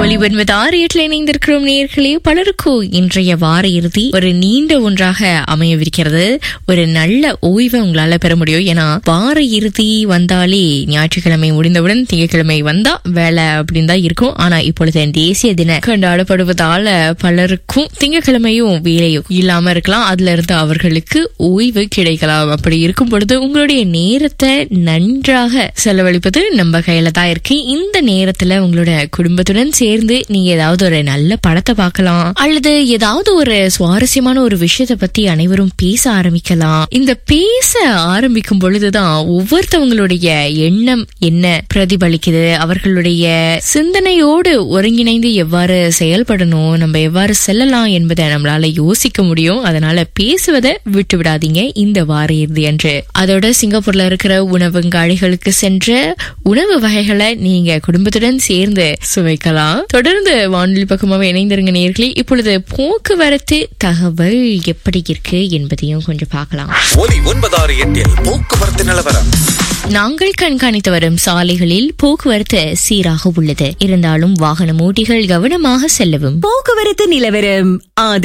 ஒலி ஒன்பது ஆறு எட்டுல இணைந்திருக்கிறோம் நேர்களே பலருக்கும் இன்றைய வார இறுதி ஒரு நீண்ட ஒன்றாக அமையவிருக்கிறது ஒரு நல்ல ஓய்வை உங்களால பெற முடியும் ஏன்னா வார இறுதி வந்தாலே ஞாயிற்றுக்கிழமை முடிந்தவுடன் திங்கட்கிழமை வந்தா வேலை அப்படின்னு தான் இருக்கும் ஆனா இப்பொழுது தேசிய தின கொண்டாடப்படுவதால பலருக்கும் திங்கட்கிழமையும் வேலையும் இல்லாம இருக்கலாம் அதுல இருந்து அவர்களுக்கு ஓய்வு கிடைக்கலாம் அப்படி இருக்கும் பொழுது உங்களுடைய நேரத்தை நன்றாக செலவழிப்பது நம்ம கையில தான் இருக்கு இந்த நேரத்துல உங்களோட குடும்பத்துடன் சேர்ந்து நீங்க ஏதாவது ஒரு நல்ல படத்தை பார்க்கலாம் அல்லது ஏதாவது ஒரு சுவாரஸ்யமான ஒரு விஷயத்தை பத்தி அனைவரும் பேச ஆரம்பிக்கலாம் இந்த பேச ஆரம்பிக்கும் பொழுதுதான் ஒவ்வொருத்தவங்களுடைய எண்ணம் என்ன பிரதிபலிக்குது அவர்களுடைய சிந்தனையோடு ஒருங்கிணைந்து எவ்வாறு செயல்படணும் நம்ம எவ்வாறு செல்லலாம் என்பதை நம்மளால யோசிக்க முடியும் அதனால பேசுவதை விட்டு விடாதீங்க இந்த வார இறுதி அன்று அதோட சிங்கப்பூர்ல இருக்கிற உணவங்காடிகளுக்கு சென்ற உணவு வகைகளை நீங்க குடும்பத்துடன் சேர்ந்து சுவைக்கலாம் தொடர்ந்து வானொலி பக்கமாக இணைந்திருங்க நேர்களே இப்பொழுது போக்குவரத்து தகவல் எப்படி இருக்கு என்பதையும் கொஞ்சம் பார்க்கலாம் ஒலி ஒன்பதாறு எட்டில் போக்குவரத்து நிலவரம் நாங்கள் கண்காணித்து வரும் சாலைகளில் போக்குவரத்து சீராக உள்ளது இருந்தாலும் வாகன ஓட்டிகள் கவனமாக செல்லவும் போக்குவரத்து நிலவரம் ஆதரவு